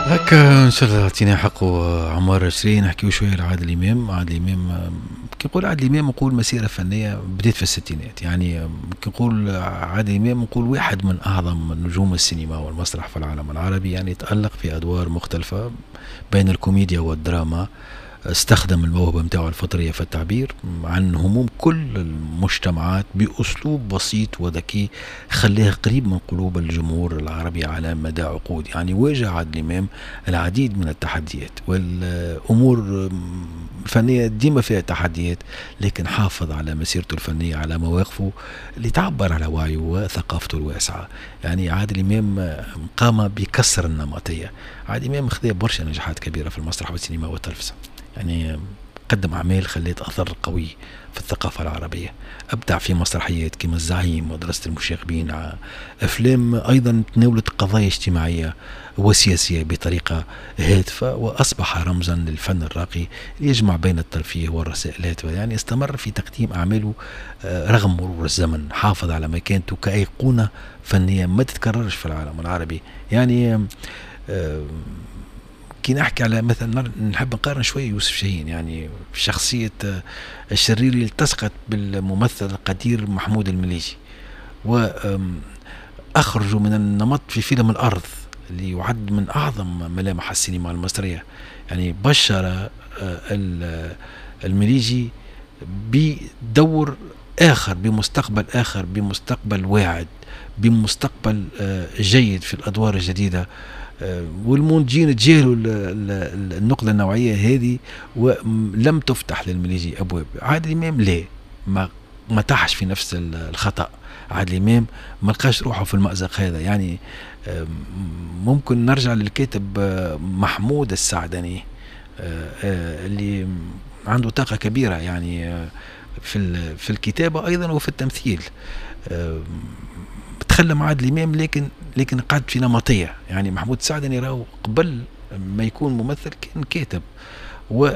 هكا ان شاء الله اعطينا حقه عمار 20 نحكيو شويه على عادل امام عادل امام كي نقول عادل امام نقول مسيره فنيه بدات في الستينات يعني كي نقول عادل امام نقول واحد من اعظم نجوم السينما والمسرح في العالم العربي يعني تالق في ادوار مختلفه بين الكوميديا والدراما استخدم الموهبة متاعه الفطرية في التعبير عن هموم كل المجتمعات بأسلوب بسيط وذكي خلاه قريب من قلوب الجمهور العربي على مدى عقود يعني واجه عادل إمام العديد من التحديات والأمور الفنية ديما فيها تحديات لكن حافظ على مسيرته الفنية على مواقفه اللي تعبر على وعيه وثقافته الواسعة يعني عادل إمام قام بكسر النمطية عادل إمام خذ برشا نجاحات كبيرة في المسرح والسينما والتلفزة يعني قدم أعمال خلت أثر قوي في الثقافة العربية أبدع في مسرحيات كما الزعيم مدرسة المشاغبين أفلام أيضا تناولت قضايا اجتماعية وسياسية بطريقة هادفة وأصبح رمزا للفن الراقي يجمع بين الترفيه والرسائل يعني استمر في تقديم أعماله آه، رغم مرور الزمن حافظ على مكانته كأيقونة فنية ما تتكررش في العالم العربي يعني آه، كي نحكي على مثلا نحب نقارن شويه يوسف شاهين يعني شخصيه آه، الشرير اللي التصقت بالممثل القدير محمود المليجي وأخرجوا من النمط في فيلم الأرض اللي يعد من أعظم ملامح السينما المصرية يعني بشر آه، المليجي بدور آخر بمستقبل آخر بمستقبل واعد بمستقبل آه، جيد في الأدوار الجديدة آه، والمنتجين تجاهلوا النقله النوعيه هذه ولم تفتح للمليجي ابواب عادل امام لا ما ما تحش في نفس الخطا عادل امام ما لقاش روحه في المازق هذا يعني ممكن نرجع للكاتب آه، محمود السعدني آه، اللي عنده طاقه كبيره يعني في في الكتابه ايضا وفي التمثيل تخلى مع عادل امام لكن لكن قعد في نمطيه يعني محمود سعدني راهو قبل ما يكون ممثل كان كاتب و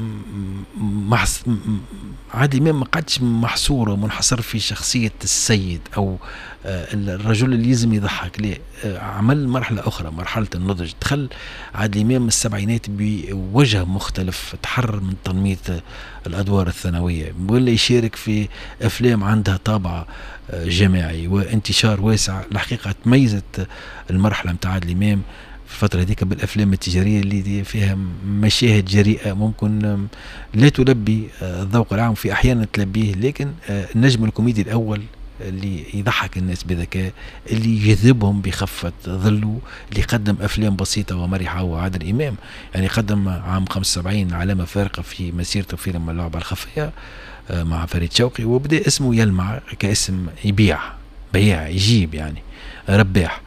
عادل امام ما قعدش محصور ومنحصر في شخصيه السيد او آه، الرجل اللي لازم يضحك لا آه، عمل مرحله اخرى مرحله النضج دخل عادل امام السبعينات بوجه مختلف تحرر من تنميط الادوار الثانويه ولا يشارك في افلام عندها طابع آه، جماعي وانتشار واسع الحقيقه تميزت المرحله نتاع عادل امام في الفترة هذيك بالأفلام التجارية اللي فيها مشاهد جريئة ممكن لا تلبي الذوق العام في أحيانا تلبيه لكن النجم الكوميدي الأول اللي يضحك الناس بذكاء اللي يجذبهم بخفة ظله اللي قدم أفلام بسيطة ومرحة وعادل إمام يعني قدم عام 75 علامة فارقة في مسيرته في فيلم اللعبة الخفية آه، مع فريد شوقي وبدأ اسمه يلمع كاسم يبيع بياع يجيب يعني رباح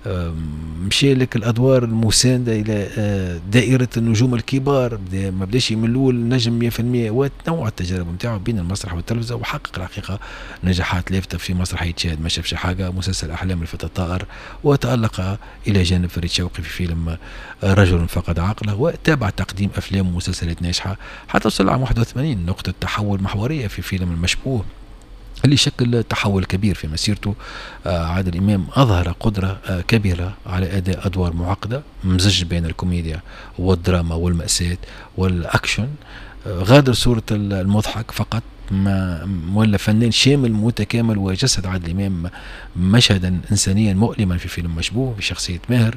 مشي لك الادوار المسانده الى آه، دائره النجوم الكبار ما بداش من الاول نجم 100% وتنوع التجارب نتاعو بين المسرح والتلفزه وحقق الحقيقه نجاحات لافته في مسرحيه شاهد ما شافش حاجه مسلسل احلام الفتى الطائر وتالق الى جانب فريد شوقي في فيلم آه، رجل فقد عقله وتابع تقديم افلام ومسلسلات ناجحه حتى وصل عام 81 نقطه تحول محوريه في فيلم المشبوه اللي شكل تحول كبير في مسيرته آه، عادل إمام أظهر قدرة آه، كبيرة على أداء أدوار معقدة مزج بين الكوميديا والدراما والمأساة والأكشن آه، غادر صورة المضحك فقط ما ولا فنان شامل متكامل وجسد عادل إمام مشهدا إنسانيا مؤلما في فيلم مشبوه بشخصية ماهر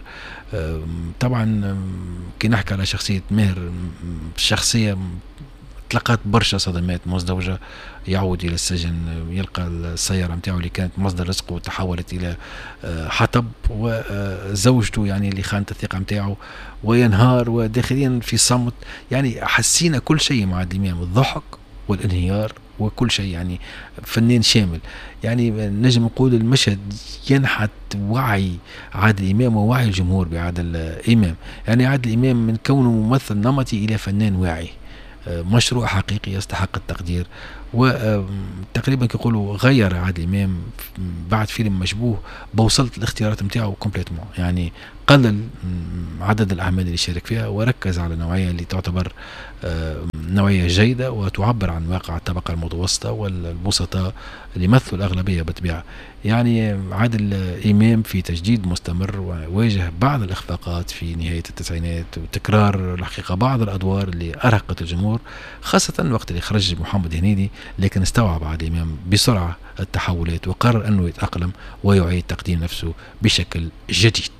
طبعا كي نحكي على شخصية ماهر شخصية تلقات برشا صدمات مزدوجه يعود الى السجن يلقى السياره نتاعو اللي كانت مصدر رزقه تحولت الى آه، حطب وزوجته يعني اللي خانت الثقه نتاعو وينهار وداخليا في صمت يعني حسينا كل شيء مع عادل امام الضحك والانهيار وكل شيء يعني فنان شامل يعني نجم نقول المشهد ينحت وعي عادل امام ووعي الجمهور بعادل امام يعني عادل امام من كونه ممثل نمطي الى فنان واعي مشروع حقيقي يستحق التقدير وتقريبا كيقولوا غير عادل امام بعد فيلم مشبوه بوصلت الاختيارات نتاعو كومبليتمون يعني قلل عدد الاعمال اللي شارك فيها وركز على نوعيه اللي تعتبر آه، نوعيه جيده وتعبر عن واقع الطبقه المتوسطه والبسطاء اللي يمثلوا الاغلبيه بالطبيعه يعني عادل امام في تجديد مستمر وواجه بعض الاخفاقات في نهايه التسعينات وتكرار الحقيقه بعض الادوار اللي ارهقت الجمهور خاصه وقت اللي خرج محمد هنيدي لكن استوعب عادل امام بسرعه التحولات وقرر انه يتاقلم ويعيد تقديم نفسه بشكل جديد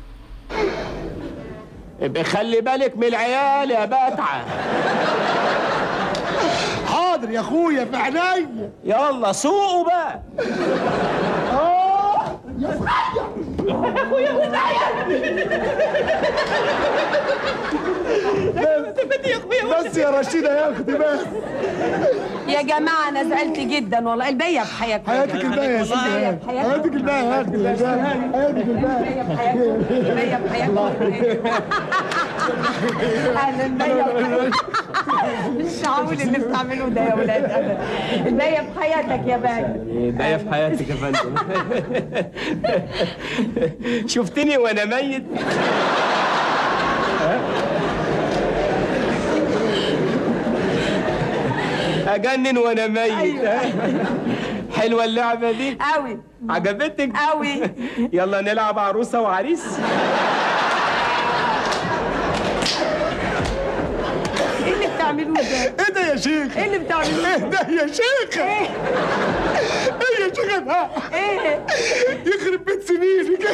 بخلي بالك من العيال يا بتعة حاضر يا اخويا في عينيا يلا سوقوا بقى اه يا اخويا بس يا رشيدة يا اختي بس يا جماعة أنا زعلت جدا والله البية في حياتك حياتك الباقية يا ستي حياتك الباقية يا اختي حياتك الباقية البية في حياتك أهلا البية في حياتك مش معقول اللي بتعملوه ده يا ولاد أبدا البية في حياتك يا باي ده في حياتك يا فندم شفتني وانا ميت اجنن وانا ميت حلوه اللعبه دي أوي عجبتك أوي يلا نلعب عروسه وعريس إيه اللي بتعملوه ده؟ ايه ده يا شيخ إيه اللي بتعملوه؟ ايه ده يا شيخ إيه؟ ايه يا شيخ ده إيه؟ يخرب بيت سنينك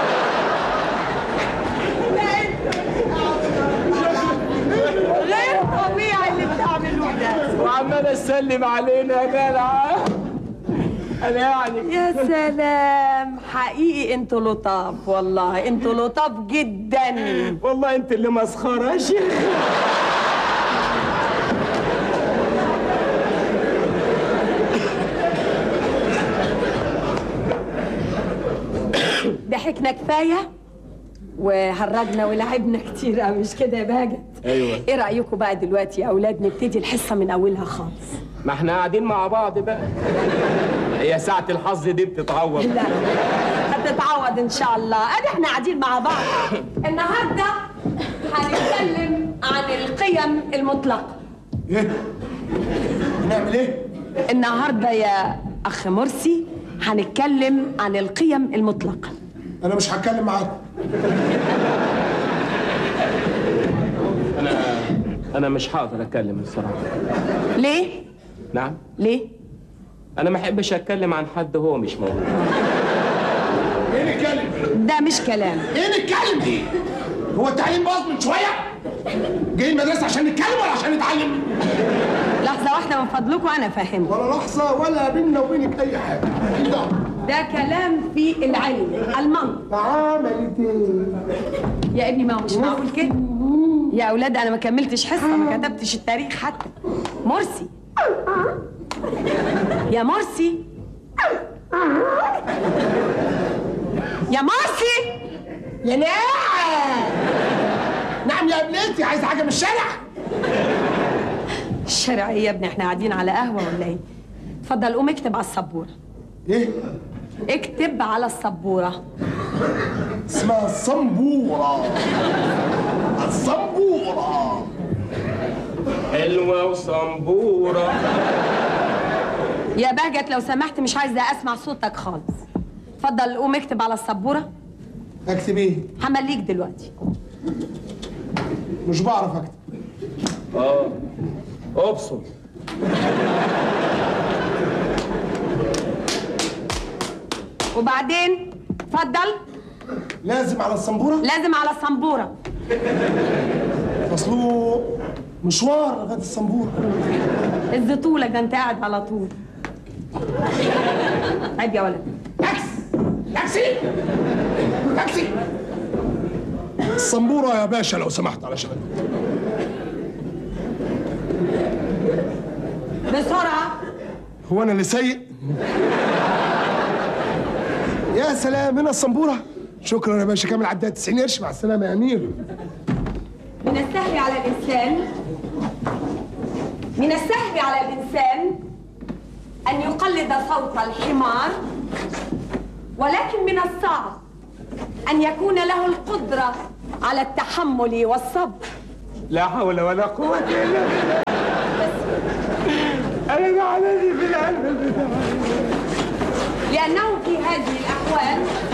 غير طبيعي اللي بتعملوه ده وعمال اسلم علينا يا جدع انا يعني يا سلام حقيقي انتوا لطاف والله انتوا لطاف جدا والله انت اللي مسخره يا شيخ ضحكنا كفايه وهرجنا ولعبنا كتير قوي مش كده يا باجت أيوة. ايه رايكم بقى دلوقتي يا اولاد نبتدي الحصه من اولها خالص ما احنا قاعدين مع بعض بقى هي ساعة الحظ دي بتتعوض لا هتتعوض ان شاء الله ادي احنا قاعدين مع بعض النهارده هنتكلم عن القيم المطلقه ايه نعمل ايه النهارده يا اخ مرسي هنتكلم عن القيم المطلقه انا مش هتكلم معاك انا انا مش هقدر اتكلم الصراحة ليه نعم ليه انا ما احبش اتكلم عن حد هو مش موجود ايه نتكلم ده مش كلام ايه نتكلم دي هو التعليم باظ من شويه جاي المدرسه عشان نتكلم ولا عشان نتعلم لحظه واحده من فضلكم انا افهمكم ولا لحظه ولا بيننا وبينك اي حاجه ده ده كلام في العلم المنطق عملت ايه يا ابني ما هو مش معقول كده يا اولاد انا ما كملتش حصه ما كتبتش التاريخ حتى مرسي يا مرسي يا مرسي يا نعم نعم يا ابنتي عايز حاجه من الشارع الشارع ايه يا ابني احنا قاعدين على قهوه ولا ايه اتفضل قوم اكتب على السبوره ايه اكتب على السبوره اسمها الصنبوره الصنبوره حلوة وصنبورة يا بهجت لو سمحت مش عايزه اسمع صوتك خالص اتفضل قوم اكتب على السبوره اكتب ايه همليك دلوقتي مش بعرف اكتب اه ابصر وبعدين اتفضل لازم على الصنبوره لازم على السبوره اصله مشوار لغايه الصنبوره الزطولك ده انت قاعد على طول عيب يا ولد تاكس تاكسي تاكسي الصنبوره يا باشا لو سمحت علشان بسرعه هو انا اللي سيء يا سلام هنا الصنبوره شكرا يا باشا كامل عداد 90 قرش مع السلامه يا امير من السهل على الإنسان من السهل على الإنسان أن يقلد صوت الحمار ولكن من الصعب أن يكون له القدرة على التحمل والصبر لا حول ولا قوة إلا بالله أنا زعلاني في القلب لأنه في هذه الأحوال